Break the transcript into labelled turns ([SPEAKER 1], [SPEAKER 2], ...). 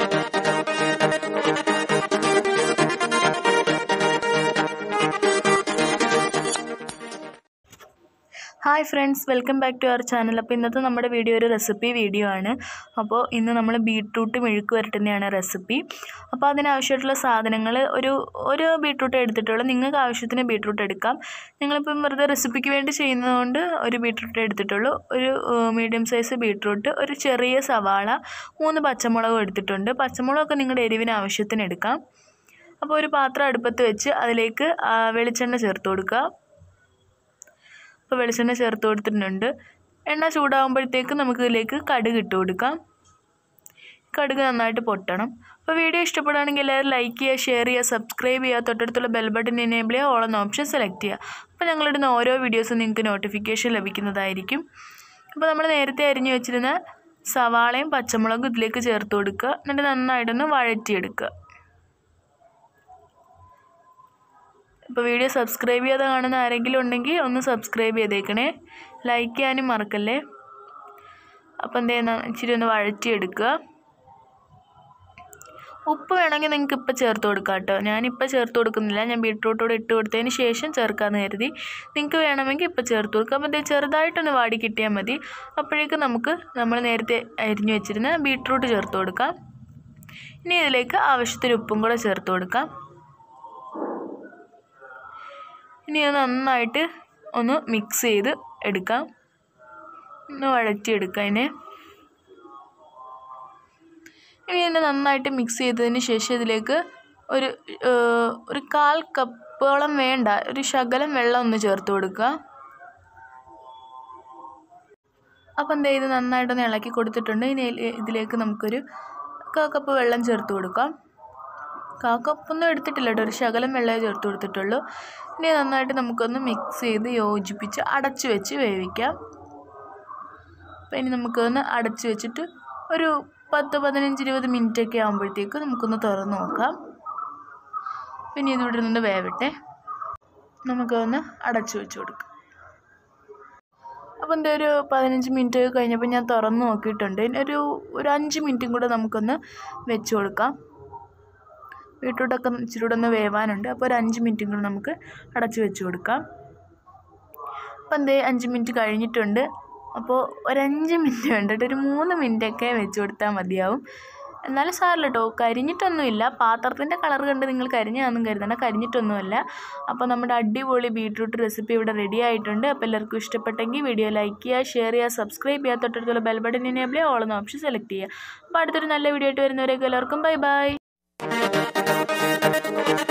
[SPEAKER 1] hi friends welcome back to our channel അപ്പോൾ ഇന്നത്തെ നമ്മുടെ വീഡിയോ ഒരു റെസിപ്പി വീഡിയോ ആണ് അപ്പോൾ ഇന്ന് നമ്മൾ ബീട്രൂട്ട് മെഴുക്ക് വരട്ടുന്നതാണ് റെസിപ്പി അപ്പോൾ അതിനാവശ്യമായിട്ടുള്ള സാധനങ്ങൾ ഒരു ഒരു ബീട്രൂട്ട് എടുത്തിട്ടുള്ളൂ നിങ്ങൾക്ക് ആവശ്യത്തിന് ബീട്രൂട്ട് എടുക്കാം ഞങ്ങളിപ്പം വെറുതെ റെസിപ്പിക്ക് വേണ്ടി ചെയ്യുന്നതുകൊണ്ട് ഒരു ബീട്രൂട്ട് എടുത്തിട്ടുള്ളൂ ഒരു മീഡിയം സൈസ് ബീട്രൂട്ട് ഒരു ചെറിയ സവാള മൂന്ന് പച്ചമുളകും എടുത്തിട്ടുണ്ട് പച്ചമുളകൊക്കെ നിങ്ങളുടെ എരിവിന് ആവശ്യത്തിന് എടുക്കാം അപ്പോൾ ഒരു പാത്രം അടുപ്പത്ത് വെച്ച് അതിലേക്ക് ആ, വെളിച്ചെണ്ണ ചേർത്ത് കൊടുക്കുക അപ്പോൾ വെളിച്ചെണ്ണ ചേർത്ത് കൊടുത്തിട്ടുണ്ട് എണ്ണ ചൂടാകുമ്പോഴത്തേക്ക് നമുക്ക് ഇതിലേക്ക് കടുക് ഇട്ട് കൊടുക്കാം കടുക് നന്നായിട്ട് പൊട്ടണം അപ്പോൾ വീഡിയോ ഇഷ്ടപ്പെടുകയാണെങ്കിൽ എല്ലാവരും ലൈക്ക് ചെയ്യുക ഷെയർ ചെയ്യുക സബ്സ്ക്രൈബ് ചെയ്യുക തൊട്ടടുത്തുള്ള ബെൽ ബട്ടൺ എനേബിൾ ചെയ്യുക ഓൾ എന്ന ഓപ്ഷൻ സെലക്ട് ചെയ്യുക അപ്പോൾ ഞങ്ങളിടുന്ന ഓരോ വീഡിയോസും നിങ്ങൾക്ക് നോട്ടിഫിക്കേഷൻ ലഭിക്കുന്നതായിരിക്കും അപ്പോൾ നമ്മൾ നേരത്തെ അരിഞ്ഞു വെച്ചിരുന്ന സവാളയും പച്ചമുളകും ഇതിലേക്ക് ചേർത്ത് കൊടുക്കുക എന്നിട്ട് നന്നായിട്ടൊന്ന് വഴറ്റിയെടുക്കുക ഇപ്പോൾ വീഡിയോ സബ്സ്ക്രൈബ് ചെയ്യാതെ കാണുന്ന ആരെങ്കിലും ഉണ്ടെങ്കിൽ ഒന്ന് സബ്സ്ക്രൈബ് ചെയ്തേക്കണേ ലൈക്ക് ചെയ്യാനും മറക്കല്ലേ അപ്പോൾ എന്ത് ചെയ്യുന്ന ഇച്ചിരി ഒന്ന് വഴറ്റിയെടുക്കുക ഉപ്പ് വേണമെങ്കിൽ നിങ്ങൾക്ക് ഇപ്പോൾ ചേർത്ത് കൊടുക്കാം കേട്ടോ ഞാനിപ്പോൾ ചേർത്ത് കൊടുക്കുന്നില്ല ഞാൻ ബീട്രൂട്ടോട് ഇട്ട് കൊടുത്തതിന് ശേഷം ചേർക്കാമെന്ന് കരുതി നിങ്ങൾക്ക് വേണമെങ്കിൽ ഇപ്പോൾ ചേർത്ത് കൊടുക്കുക അപ്പോൾ ഇത് ചെറുതായിട്ടൊന്ന് വാടി കിട്ടിയാൽ മതി അപ്പോഴേക്കും നമുക്ക് നമ്മൾ നേരത്തെ അരിഞ്ഞു വെച്ചിരുന്ന ബീട്രൂട്ട് ചേർത്ത് കൊടുക്കാം ഇനി ഇതിലേക്ക് ആവശ്യത്തിന് ഉപ്പും കൂടെ ചേർത്ത് കൊടുക്കാം ഇനി അത് നന്നായിട്ട് ഒന്ന് മിക്സ് ചെയ്ത് എടുക്കാം ഒന്ന് വഴറ്റിയെടുക്കാം അതിനെ ഇനി ഇതിനെ നന്നായിട്ട് മിക്സ് ചെയ്തതിന് ശേഷം ഇതിലേക്ക് ഒരു ഏഹ്, ഒരു കാൽ കപ്പോളം വേണ്ട ഒരു ശകലം വെള്ളം ഒന്ന് ചേർത്ത് കൊടുക്കുക അപ്പം എന്താ ഇത് നന്നായിട്ടൊന്ന് ഇളക്കി കൊടുത്തിട്ടുണ്ട് ഇനി ഇതിൽ- ഇതിലേക്ക് നമുക്കൊരു കാ കപ്പ് വെള്ളം ചേർത്ത് കൊടുക്കാം കാ കപ്പൊന്നും എടുത്തിട്ടില്ല കേട്ടോ ഒരു ശകലം വെള്ളമേ ചേർത്ത് കൊടുത്തിട്ടുള്ളൂ ഇനി നന്നായിട്ട് നമുക്കൊന്ന് മിക്സ് ചെയ്ത് യോജിപ്പിച്ച് അടച്ചു വെച്ച് വേവിക്കാം അപ്പോൾ ഇനി നമുക്കൊന്ന് അടച്ചു വെച്ചിട്ട് ഒരു പത്ത് പതിനഞ്ച് ഇരുപത് മിനിറ്റൊക്കെ ആകുമ്പോഴത്തേക്ക് നമുക്കൊന്ന് തുറന്ന് നോക്കാം പിന്നെ ഇതിവിടെ നിന്ന് വേവട്ടെ നമുക്കൊന്ന് അടച്ചു വെച്ച് കൊടുക്കാം അപ്പോൾ എന്താ ഒരു പതിനഞ്ച് മിനിറ്റ് കഴിഞ്ഞപ്പോൾ ഞാൻ തുറന്ന് നോക്കിയിട്ടുണ്ട് ഇനി ഒരു ഒരു അഞ്ച് മിനിറ്റും കൂടെ നമുക്കൊന്ന് വെച്ച് കൊടുക്കാം ബീട്രൂട്ടൊക്കെ ഇച്ചിരി കൂടെ ഒന്ന് വേവാനുണ്ട് അപ്പോൾ ഒരു അഞ്ച് മിനിറ്റും കൂടെ നമുക്ക് അടച്ച് വെച്ച് കൊടുക്കാം അപ്പോൾ എന്തേ അഞ്ച് മിനിറ്റ് കഴിഞ്ഞിട്ടുണ്ട് അപ്പോൾ ഒരഞ്ച് മിനിറ്റ് വേണ്ടിയിട്ട് ഒരു മൂന്ന് മിനിറ്റൊക്കെ വെച്ച് കൊടുത്താൽ മതിയാവും എന്നാലും സാറില്ല കേട്ടോ കരിഞ്ഞിട്ടൊന്നുമില്ല പാത്രത്തിൻ്റെ കളർ കണ്ട് നിങ്ങൾ കരിഞ്ഞാന്നും കരുതണ്ട കരിഞ്ഞിട്ടൊന്നുമല്ല അപ്പോൾ നമ്മുടെ അടിപൊളി ബീട്രൂട്ട് റെസിപ്പി ഇവിടെ റെഡി ആയിട്ടുണ്ട് അപ്പോൾ എല്ലാവർക്കും ഇഷ്ടപ്പെട്ടെങ്കിൽ വീഡിയോ ലൈക്ക് ചെയ്യുക ഷെയർ ചെയ്യുക സബ്സ്ക്രൈബ് ചെയ്യുക തൊട്ടടുത്തുള്ള ബെൽ ബട്ടൺ എനേബിൾ ചെയ്യുക ഓൾ എന്ന ഓപ്ഷൻ സെലക്ട് ചെയ്യുക അപ്പോൾ അടുത്തൊരു നല്ല വീഡിയോ ആയിട്ട് വരുന്നവരേക്കും എല്ലാവർക്കും ബൈ ബൈ